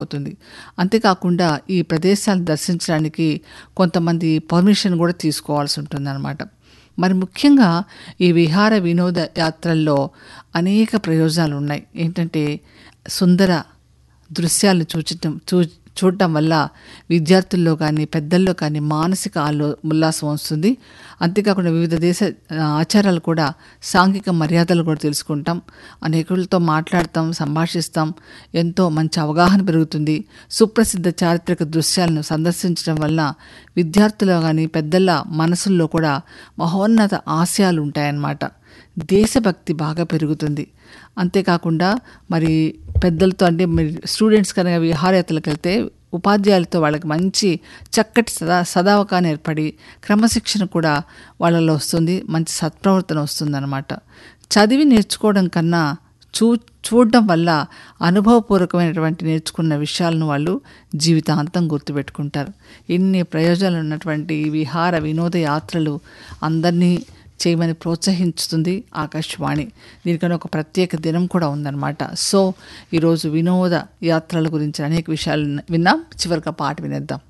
అయిపోతుంది అంతేకాకుండా ఈ ప్రదేశాలు దర్శించడానికి కొంతమంది పర్మిషన్ కూడా తీసుకోవాల్సి ఉంటుందన్నమాట మరి ముఖ్యంగా ఈ విహార వినోద యాత్రల్లో అనేక ప్రయోజనాలు ఉన్నాయి ఏంటంటే సుందర దృశ్యాలను చూచటం చూ చూడటం వల్ల విద్యార్థుల్లో కానీ పెద్దల్లో కానీ మానసిక ఆలో ఉల్లాసం వస్తుంది అంతేకాకుండా వివిధ దేశ ఆ, ఆచారాలు కూడా సాంఘిక మర్యాదలు కూడా తెలుసుకుంటాం అనేకులతో మాట్లాడతాం సంభాషిస్తాం ఎంతో మంచి అవగాహన పెరుగుతుంది సుప్రసిద్ధ చారిత్రక దృశ్యాలను సందర్శించడం వల్ల విద్యార్థుల్లో కానీ పెద్దల మనసుల్లో కూడా మహోన్నత ఆశయాలు ఉంటాయన్నమాట దేశభక్తి బాగా పెరుగుతుంది అంతేకాకుండా మరి పెద్దలతో అంటే మరి స్టూడెంట్స్ కనుక విహారయాత్రలకు వెళ్తే ఉపాధ్యాయులతో వాళ్ళకి మంచి చక్కటి సదా సదావకాన్ని ఏర్పడి క్రమశిక్షణ కూడా వాళ్ళలో వస్తుంది మంచి సత్ప్రవర్తన వస్తుందన్నమాట చదివి నేర్చుకోవడం కన్నా చూ చూడడం వల్ల అనుభవపూర్వకమైనటువంటి నేర్చుకున్న విషయాలను వాళ్ళు జీవితాంతం గుర్తుపెట్టుకుంటారు ఇన్ని ప్రయోజనాలు ఉన్నటువంటి ఈ విహార వినోద యాత్రలు అందరినీ చేయమని ప్రోత్సహించుతుంది ఆకాశవాణి దీనికన్నా ఒక ప్రత్యేక దినం కూడా ఉందన్నమాట సో ఈరోజు వినోద యాత్రల గురించి అనేక విషయాలు విన్నాం చివరిగా పాట వినేద్దాం